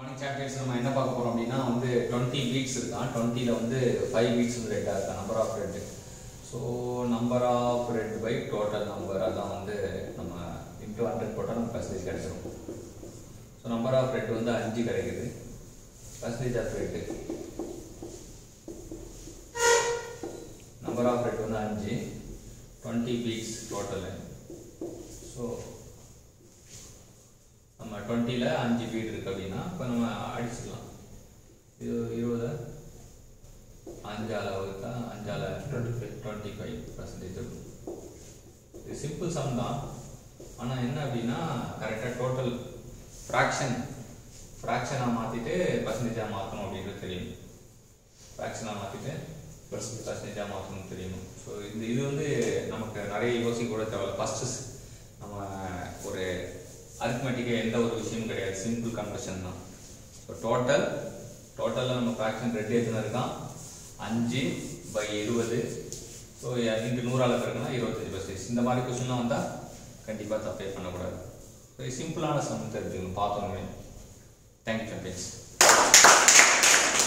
morning chapters நம்ம என்ன பார்க்க போறோம் அப்படின்னா வந்து டுவெண்ட்டி பீட்ஸ் இருக்கான் டுவெண்ட்டியில் வந்து ஃபைவ் பீட்ஸ் வந்து ரெட்டாக இருக்கா number of red so number of red by total number அதான் வந்து நம்ம இன்டூ ஹண்ட்ரட் போட்டால் நம்ம பர்சன்டேஜ் கிடைச்சிரும் ஸோ நம்பர் ஆஃப் ரெட் வந்து அஞ்சு கிடைக்குது percentage of red number of red வந்து அஞ்சு டுவெண்ட்டி பீட்ஸ் டோட்டலு ஸோ நம்ம டுவெண்ட்டியில் அஞ்சு பீட் இருக்கு அப்படின்னா இப்போ நம்ம அடிச்சுக்கலாம் இது இருபது அஞ்சால வகுத்தா அஞ்சால twenty five twenty five percentage இருக்கும் இது சிம்பிள் சம் தான் ஆனால் என்ன அப்படின்னா கரெக்டாக டோட்டல் ஃப்ராக்ஷன் ஃப்ராக்ஷனாக மாற்றிட்டு பர்சன்டேஜாக மாற்றணும் அப்படின்றது தெரியும் ஃப்ராக்ஷனாக மாற்றிட்டு பர்சன்டேஜாக மாற்றணும் தெரியும் ஸோ இந்த இது வந்து நமக்கு நிறைய யோசிக்க கூட தேவையில்ல ஃபஸ்ட்டு நம்ம ஒரு அரித்மெட்டிக்காக எந்த ஒரு விஷயமும் கிடையாது சிம்பிள் கன்வர்ஷன் தான் ஸோ டோட்டல் டோட்டலில் நம்ம ஃப்ராக்ஷன் ரெண்டு எத்தனை இருக்கான் அஞ்சு பை இருபது ஸோ இன்ட்டு நூறால் பிறகுனா இருபத்தஞ்சி பர்சன்டேஜ் இந்த மாதிரி கொஸ்டின்லாம் வந்தால் கண்டிப்பாக தப்பே பண்ணக்கூடாது ஸோ சிம்பிளான சம் தெரிஞ்சுக்கணும் பார்த்தோமே தேங்க்யூ சாம்பியன்ஸ்